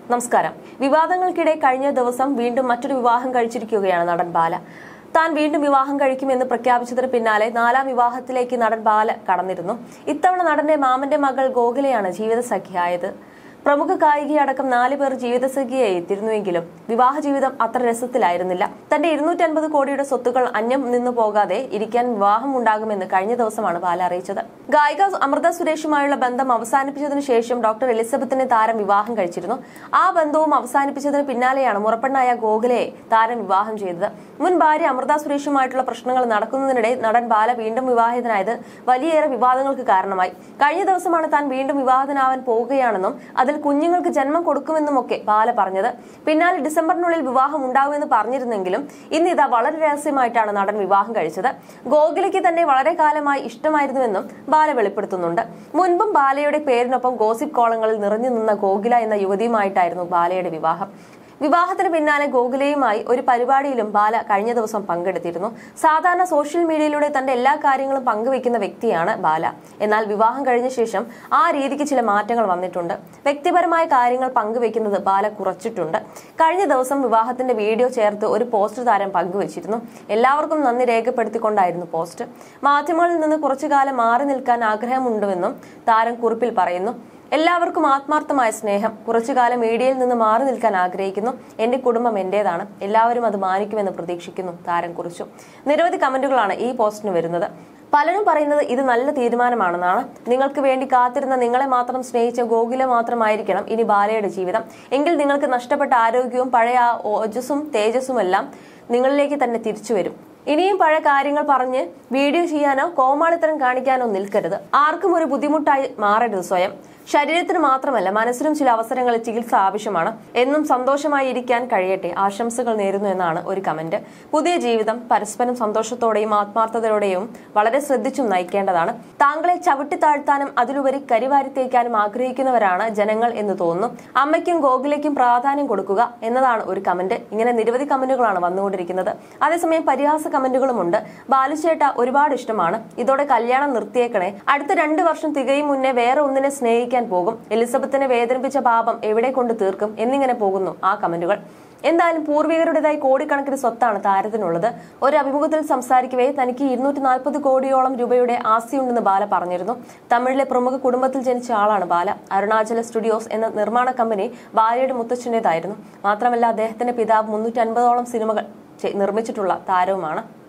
നമസ്കാരം വിവാദങ്ങൾക്കിടെ കഴിഞ്ഞ ദിവസം വീണ്ടും മറ്റൊരു വിവാഹം കഴിച്ചിരിക്കുകയാണ് നടൻ ബാല താൻ വീണ്ടും വിവാഹം കഴിക്കുമെന്ന് പ്രഖ്യാപിച്ചതിന് പിന്നാലെ നാലാം വിവാഹത്തിലേക്ക് നടൻ ബാല കടന്നിരുന്നു ഇത്തവണ നടന്റെ മാമന്റെ മകൾ ഗോകുലയാണ് ജീവിതസഖിയായത് പ്രമുഖ കായികയടക്കം നാല് പേർ ജീവിതസഖിയായി എത്തിയിരുന്നുവെങ്കിലും വിവാഹ ജീവിതം അത്ര രസത്തിലായിരുന്നില്ല തന്റെ ഇരുന്നൂറ്റി അൻപത് കോടിയുടെ സ്വത്തുക്കൾ അന്യം നിന്നു പോകാതെ ഇരിക്കാൻ വിവാഹം ഉണ്ടാകുമെന്ന് കഴിഞ്ഞ ദിവസമാണ് ബാല അറിയിച്ചത് ഗായിക അമൃത സുരേഷുമായുള്ള ബന്ധം അവസാനിപ്പിച്ചതിനു ശേഷം ഡോക്ടർ എലിസബത്തിനെ താരം വിവാഹം കഴിച്ചിരുന്നു ആ ബന്ധവും അവസാനിപ്പിച്ചതിന് പിന്നാലെയാണ് മുറപ്പെണ്ണായ ഗോകുലയെ താരം വിവാഹം ചെയ്തത് മുൻ ഭാര്യ അമൃത സുരേഷുമായിട്ടുള്ള പ്രശ്നങ്ങൾ നടക്കുന്നതിനിടെ നടൻ ബാല വീണ്ടും വിവാഹിതനായത് വലിയേറെ വിവാദങ്ങൾക്ക് കാരണമായി കഴിഞ്ഞ ദിവസമാണ് താൻ വീണ്ടും വിവാഹിതനാവാൻ പോവുകയാണെന്നും അതിൽ കുഞ്ഞുങ്ങൾക്ക് ജന്മം കൊടുക്കുമെന്നുമൊക്കെ ബാല പറഞ്ഞത് പിന്നാലെ ഡിസംബറിനുള്ളിൽ വിവാഹം ഉണ്ടാവുമെന്ന് പറഞ്ഞിരുന്നെങ്കിലും ഇന്ന് ഇതാ വളരെ രഹസ്യമായിട്ടാണ് നടൻ വിവാഹം കഴിച്ചത് ഗോകുലയ്ക്ക് തന്നെ വളരെ കാലമായി ഇഷ്ടമായിരുന്നുവെന്നും ബാല വെളിപ്പെടുത്തുന്നുണ്ട് മുൻപും ബാലയുടെ പേരിനൊപ്പം ഗോസിപ്പ് കോളങ്ങളിൽ നിറഞ്ഞു നിന്ന ഗോകുല എന്ന യുവതിയുമായിട്ടായിരുന്നു ബാലയുടെ വിവാഹം വിവാഹത്തിന് പിന്നാലെ ഗോകുലയുമായി ഒരു പരിപാടിയിലും ബാല കഴിഞ്ഞ ദിവസം പങ്കെടുത്തിരുന്നു സാധാരണ സോഷ്യൽ മീഡിയയിലൂടെ തന്റെ എല്ലാ കാര്യങ്ങളും പങ്കുവെക്കുന്ന വ്യക്തിയാണ് ബാല എന്നാൽ വിവാഹം കഴിഞ്ഞ ശേഷം ആ രീതിക്ക് ചില മാറ്റങ്ങൾ വന്നിട്ടുണ്ട് വ്യക്തിപരമായ കാര്യങ്ങൾ പങ്കുവെക്കുന്നത് ബാല കുറച്ചിട്ടുണ്ട് കഴിഞ്ഞ ദിവസം വിവാഹത്തിന്റെ വീഡിയോ ചേർത്ത് ഒരു പോസ്റ്റ് താരം പങ്കുവച്ചിരുന്നു എല്ലാവർക്കും നന്ദി രേഖപ്പെടുത്തിക്കൊണ്ടായിരുന്നു പോസ്റ്റ് മാധ്യമങ്ങളിൽ നിന്ന് കുറച്ചു കാലം മാറി നിൽക്കാൻ ആഗ്രഹമുണ്ടെന്നും താരം കുറിപ്പിൽ പറയുന്നു എല്ലാവർക്കും ആത്മാർത്ഥമായ സ്നേഹം കുറച്ചുകാലം മീഡിയയിൽ നിന്ന് മാറി നിൽക്കാൻ ആഗ്രഹിക്കുന്നു എന്റെ കുടുംബം എന്റേതാണ് എല്ലാവരും അത് മാനിക്കുമെന്ന് പ്രതീക്ഷിക്കുന്നു താരം കുറിച്ചു നിരവധി കമന്റുകളാണ് ഈ പോസ്റ്റിന് വരുന്നത് പലരും പറയുന്നത് ഇത് നല്ല തീരുമാനമാണെന്നാണ് നിങ്ങൾക്ക് വേണ്ടി കാത്തിരുന്ന നിങ്ങളെ മാത്രം സ്നേഹിച്ച ഗോകുല മാത്രമായിരിക്കണം ഇനി ബാലയുടെ ജീവിതം എങ്കിൽ നിങ്ങൾക്ക് നഷ്ടപ്പെട്ട ആരോഗ്യവും പഴയ ആ ഓജസ്സും തേജസ്സുമെല്ലാം നിങ്ങളിലേക്ക് തന്നെ തിരിച്ചു വരും ഇനിയും പഴയ കാര്യങ്ങൾ പറഞ്ഞ് വീഡിയോ ചെയ്യാനോ കോമാളിത്തരം കാണിക്കാനോ നിൽക്കരുത് ആർക്കും ഒരു ബുദ്ധിമുട്ടായി മാറരുത് സ്വയം ശരീരത്തിന് മാത്രമല്ല മനസ്സിനും ചില അവസരങ്ങളിൽ ചികിത്സ ആവശ്യമാണ് എന്നും സന്തോഷമായി ഇരിക്കാൻ കഴിയട്ടെ ആശംസകൾ നേരുന്നു എന്നാണ് ഒരു കമന്റ് പുതിയ ജീവിതം പരസ്പരം സന്തോഷത്തോടെയും ആത്മാർത്ഥതയോടെയും വളരെ ശ്രദ്ധിച്ചും നയിക്കേണ്ടതാണ് താങ്കളെ ചവിട്ടി താഴ്ത്താനും അതിലുപരി കരിവാരി തേക്കാനും ആഗ്രഹിക്കുന്നവരാണ് ജനങ്ങൾ എന്ന് തോന്നുന്നു അമ്മയ്ക്കും ഗോകുലയ്ക്കും പ്രാധാന്യം കൊടുക്കുക എന്നതാണ് ഒരു കമന്റ് ഇങ്ങനെ നിരവധി കമന്റുകളാണ് വന്നുകൊണ്ടിരിക്കുന്നത് അതേസമയം പരിഹാസ കമന്റുകളുമുണ്ട് ബാലുചേട്ട ഒരുപാട് ഇഷ്ടമാണ് ഇതോടെ കല്യാണം നിർത്തിയേക്കണേ അടുത്ത രണ്ട് വർഷം തികയും മുന്നേ വേറെ ഒന്നിനെ സ്നേഹിക്കാൻ പോകും എലിസബത്തിനെ വേദനിപ്പിച്ച പാപം എവിടെ കൊണ്ട് തീർക്കും എന്നിങ്ങനെ പോകുന്നു ആ കമന്റുകൾ എന്തായാലും പൂർവികരുടേതായി കോടിക്കണക്കിന് സ്വത്താണ് താരത്തിനുള്ളത് ഒരു അഭിമുഖത്തിൽ സംസാരിക്കവേ തനിക്ക് ഇരുന്നൂറ്റി നാൽപ്പത് കോടിയോളം രൂപയുടെ ആസ്തിയുണ്ടെന്ന് ബാല പറഞ്ഞിരുന്നു തമിഴിലെ പ്രമുഖ കുടുംബത്തിൽ ജനിച്ച ആളാണ് ബാല അരുണാചല സ്റ്റുഡിയോസ് എന്ന നിർമ്മാണ കമ്പനി ബാലയുടെ മുത്തച്ഛൻ്റെതായിരുന്നു മാത്രമല്ല അദ്ദേഹത്തിന്റെ പിതാവ് മുന്നൂറ്റി അൻപതോളം സിനിമകൾ ചെ- നിർമ്മിച്ചിട്ടുള്ള താരവുമാണ്